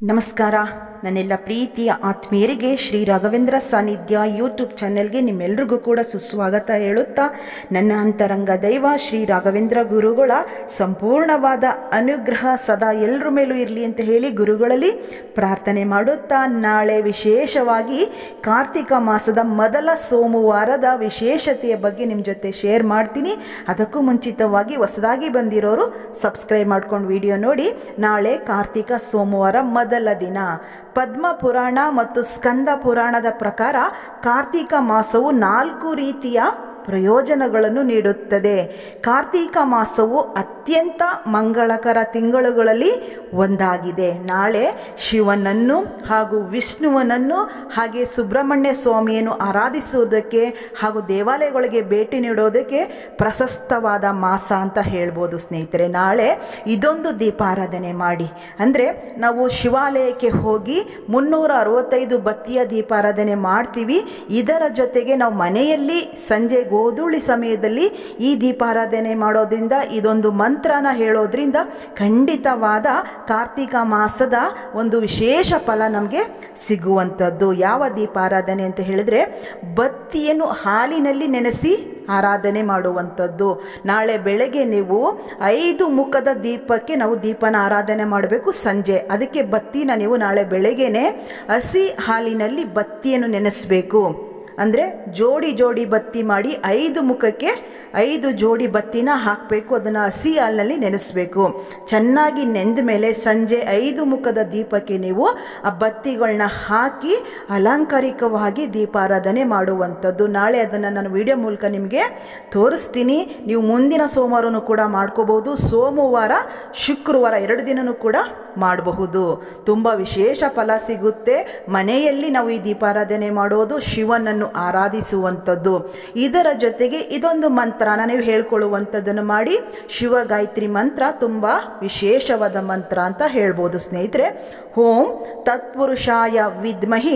ನಮಸ್ಕಾರ ನನ್ನೆಲ್ಲ ಪ್ರೀತಿಯ ಆತ್ಮೀಯರಿಗೆ ಶ್ರೀ ರಾಘವೇಂದ್ರ ಸಾನ್ನಿಧ್ಯ ಯೂಟ್ಯೂಬ್ ಚಾನೆಲ್ಗೆ ನಿಮ್ಮೆಲ್ರಿಗೂ ಕೂಡ ಸುಸ್ವಾಗತ ಹೇಳುತ್ತಾ ನನ್ನ ಅಂತರಂಗ ದೈವ ಶ್ರೀ ರಾಘವೇಂದ್ರ ಗುರುಗಳ ಸಂಪೂರ್ಣವಾದ ಅನುಗ್ರಹ ಸದಾ ಎಲ್ಲರ ಮೇಲೂ ಇರಲಿ ಅಂತ ಹೇಳಿ ಗುರುಗಳಲ್ಲಿ ಪ್ರಾರ್ಥನೆ ಮಾಡುತ್ತಾ ನಾಳೆ ವಿಶೇಷವಾಗಿ ಕಾರ್ತಿಕ ಮಾಸದ ಮೊದಲ ಸೋಮವಾರದ ವಿಶೇಷತೆಯ ಬಗ್ಗೆ ನಿಮ್ಮ ಜೊತೆ ಶೇರ್ ಮಾಡ್ತೀನಿ ಅದಕ್ಕೂ ಮುಂಚಿತವಾಗಿ ಹೊಸದಾಗಿ ಬಂದಿರೋರು ಸಬ್ಸ್ಕ್ರೈಬ್ ಮಾಡ್ಕೊಂಡು ವಿಡಿಯೋ ನೋಡಿ ನಾಳೆ ಕಾರ್ತಿಕ ಸೋಮವಾರ ಮೊದಲ ದಿನ ಪದ್ಮ ಪುರಾಣ ಮತ್ತು ಸ್ಕಂದ ಪುರಾಣದ ಪ್ರಕಾರ ಕಾರ್ತಿಕ ಮಾಸವು ನಾಲ್ಕು ರೀತಿಯ ಪ್ರಯೋಜನಗಳನ್ನು ನೀಡುತ್ತದೆ ಕಾರ್ತಿಕ ಮಾಸವು ಅತ್ಯಂತ ಮಂಗಳಕರ ತಿಂಗಳುಗಳಲ್ಲಿ ಒಂದಾಗಿದೆ ನಾಳೆ ಶಿವನನ್ನು ಹಾಗೂ ವಿಷ್ಣುವನನ್ನು ಹಾಗೆ ಸುಬ್ರಹ್ಮಣ್ಯ ಸ್ವಾಮಿಯನ್ನು ಆರಾಧಿಸುವುದಕ್ಕೆ ಹಾಗೂ ದೇವಾಲಯಗಳಿಗೆ ಭೇಟಿ ನೀಡೋದಕ್ಕೆ ಪ್ರಶಸ್ತವಾದ ಮಾಸ ಅಂತ ಹೇಳ್ಬೋದು ಸ್ನೇಹಿತರೆ ನಾಳೆ ಇದೊಂದು ದೀಪಾರಾಧನೆ ಮಾಡಿ ಅಂದರೆ ನಾವು ಶಿವಾಲಯಕ್ಕೆ ಹೋಗಿ ಮುನ್ನೂರ ಅರವತ್ತೈದು ಬತ್ತಿಯ ದೀಪಾರಾಧನೆ ಮಾಡ್ತೀವಿ ಇದರ ಜೊತೆಗೆ ನಾವು ಮನೆಯಲ್ಲಿ ಸಂಜೆ ಗೋಧೂಳಿ ಸಮಯದಲ್ಲಿ ಈ ದೀಪಾರಾಧನೆ ಮಾಡೋದ್ರಿಂದ ಇದೊಂದು ಮಂತ್ರನ ಹೇಳೋದ್ರಿಂದ ಖಂಡಿತವಾದ ಕಾರ್ತಿಕ ಮಾಸದ ಒಂದು ವಿಶೇಷ ಫಲ ನಮಗೆ ಸಿಗುವಂಥದ್ದು ಯಾವ ದೀಪಾರಾಧನೆ ಅಂತ ಹೇಳಿದರೆ ಬತ್ತಿಯನ್ನು ಹಾಲಿನಲ್ಲಿ ನೆನೆಸಿ ಆರಾಧನೆ ಮಾಡುವಂಥದ್ದು ನಾಳೆ ಬೆಳಗ್ಗೆ ನೀವು ಐದು ಮುಖದ ದೀಪಕ್ಕೆ ನಾವು ದೀಪನ ಆರಾಧನೆ ಮಾಡಬೇಕು ಸಂಜೆ ಅದಕ್ಕೆ ಬತ್ತಿನ ನೀವು ನಾಳೆ ಬೆಳಗ್ಗೆನೆ ಹಸಿ ಹಾಲಿನಲ್ಲಿ ಬತ್ತಿಯನ್ನು ನೆನೆಸಬೇಕು ಅಂದರೆ ಜೋಡಿ ಜೋಡಿ ಬತ್ತಿ ಮಾಡಿ ಐದು ಮುಖಕ್ಕೆ ಐದು ಜೋಡಿ ಬತ್ತಿನ ಹಾಕಬೇಕು ಅದನ್ನು ಹಸಿ ಹಾಲಿನಲ್ಲಿ ನೆನೆಸಬೇಕು ಚೆನ್ನಾಗಿ ನೆಂದ ಮೇಲೆ ಸಂಜೆ ಐದು ಮುಖದ ದೀಪಕ್ಕೆ ನೀವು ಆ ಬತ್ತಿಗಳನ್ನ ಹಾಕಿ ಅಲಂಕಾರಿಕವಾಗಿ ದೀಪಾರಾಧನೆ ಮಾಡುವಂಥದ್ದು ನಾಳೆ ಅದನ್ನು ನಾನು ವಿಡಿಯೋ ಮೂಲಕ ನಿಮಗೆ ತೋರಿಸ್ತೀನಿ ನೀವು ಮುಂದಿನ ಸೋಮವಾರನೂ ಕೂಡ ಮಾಡ್ಕೋಬಹುದು ಸೋಮವಾರ ಶುಕ್ರವಾರ ಎರಡು ದಿನನೂ ಕೂಡ ಮಾಡಬಹುದು ತುಂಬ ವಿಶೇಷ ಫಲ ಸಿಗುತ್ತೆ ಮನೆಯಲ್ಲಿ ನಾವು ಈ ದೀಪಾರಾಧನೆ ಮಾಡೋದು ಶಿವನನ್ನು ಆರಾಧಿಸುವಂಥದ್ದು ಇದರ ಜೊತೆಗೆ ಇದೊಂದು ಮಂತ್ರನ ನೀವು ಹೇಳ್ಕೊಳ್ಳುವಂಥದ್ದನ್ನು ಮಾಡಿ ಶಿವ ಗಾಯತ್ರಿ ಮಂತ್ರ ತುಂಬ ವಿಶೇಷವಾದ ಮಂತ್ರ ಅಂತ ಹೇಳ್ಬೋದು ಸ್ನೇಹಿತರೆ ಓಂ ತತ್ಪುರುಷಾಯ ವಿದ್ಮಹಿ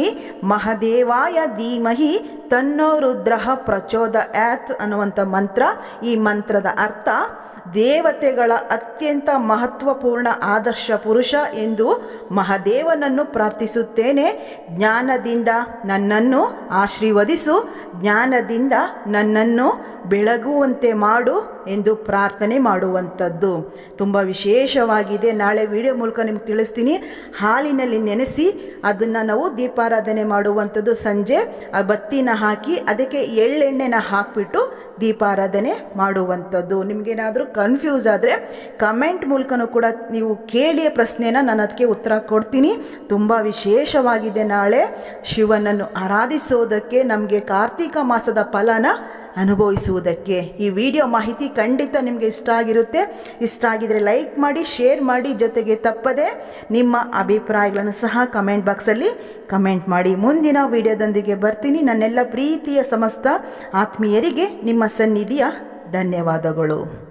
ಮಹದೇವಾಯ ಧೀಮಹಿ ತನ್ನೋ ರುದ್ರ ಪ್ರಚೋದ ಆತ್ ಅನ್ನುವಂಥ ಮಂತ್ರ ಈ ಮಂತ್ರದ ಅರ್ಥ ದೇವತೆಗಳ ಅತ್ಯಂತ ಮಹತ್ವಪೂರ್ಣ ಆದರ್ಶ ಪುರುಷ ಎಂದು ಮಹಾದೇವನನ್ನು ಪ್ರಾರ್ಥಿಸುತ್ತೇನೆ ಜ್ಞಾನದಿಂದ ನನ್ನನ್ನು ಆಶೀರ್ವದಿಸು ಜ್ಞಾನದಿಂದ ನನ್ನನ್ನು ಬೆಳಗುವಂತೆ ಮಾಡು ಎಂದು ಪ್ರಾರ್ಥನೆ ಮಾಡುವಂಥದ್ದು ತುಂಬ ವಿಶೇಷವಾಗಿದೆ ನಾಳೆ ವಿಡಿಯೋ ಮೂಲಕ ನಿಮ್ಗೆ ತಿಳಿಸ್ತೀನಿ ಹಾಲಿನಲ್ಲಿ ನೆನೆಸಿ ಅದನ್ನು ನಾವು ದೀಪಾರಾಧನೆ ಮಾಡುವಂಥದ್ದು ಸಂಜೆ ಆ ಬತ್ತಿನ ಹಾಕಿ ಅದಕ್ಕೆ ಎಳ್ಳೆಣ್ಣೆನ ಹಾಕಿಬಿಟ್ಟು ದೀಪಾರಾಧನೆ ಮಾಡುವಂಥದ್ದು ನಿಮಗೇನಾದರೂ ಕನ್ಫ್ಯೂಸ್ ಆದರೆ ಕಮೆಂಟ್ ಮೂಲಕನೂ ಕೂಡ ನೀವು ಕೇಳಿಯ ಪ್ರಶ್ನೆನ ನಾನು ಅದಕ್ಕೆ ಉತ್ತರ ಕೊಡ್ತೀನಿ ತುಂಬ ವಿಶೇಷವಾಗಿದೆ ನಾಳೆ ಶಿವನನ್ನು ಆರಾಧಿಸೋದಕ್ಕೆ ನಮಗೆ ಕಾರ್ತಿಕ ಮಾಸದ ಫಲನ ಅನುಭವಿಸುವುದಕ್ಕೆ ಈ ವಿಡಿಯೋ ಮಾಹಿತಿ ಖಂಡಿತ ನಿಮಗೆ ಇಷ್ಟ ಆಗಿರುತ್ತೆ ಇಷ್ಟ ಆಗಿದರೆ ಲೈಕ್ ಮಾಡಿ ಶೇರ್ ಮಾಡಿ ಜೊತೆಗೆ ತಪ್ಪದೆ ನಿಮ್ಮ ಅಭಿಪ್ರಾಯಗಳನ್ನು ಸಹ ಕಮೆಂಟ್ ಬಾಕ್ಸಲ್ಲಿ ಕಮೆಂಟ್ ಮಾಡಿ ಮುಂದಿನ ವಿಡಿಯೋದೊಂದಿಗೆ ಬರ್ತೀನಿ ನನ್ನೆಲ್ಲ ಪ್ರೀತಿಯ ಸಮಸ್ತ ಆತ್ಮೀಯರಿಗೆ ನಿಮ್ಮ ಸನ್ನಿಧಿಯ ಧನ್ಯವಾದಗಳು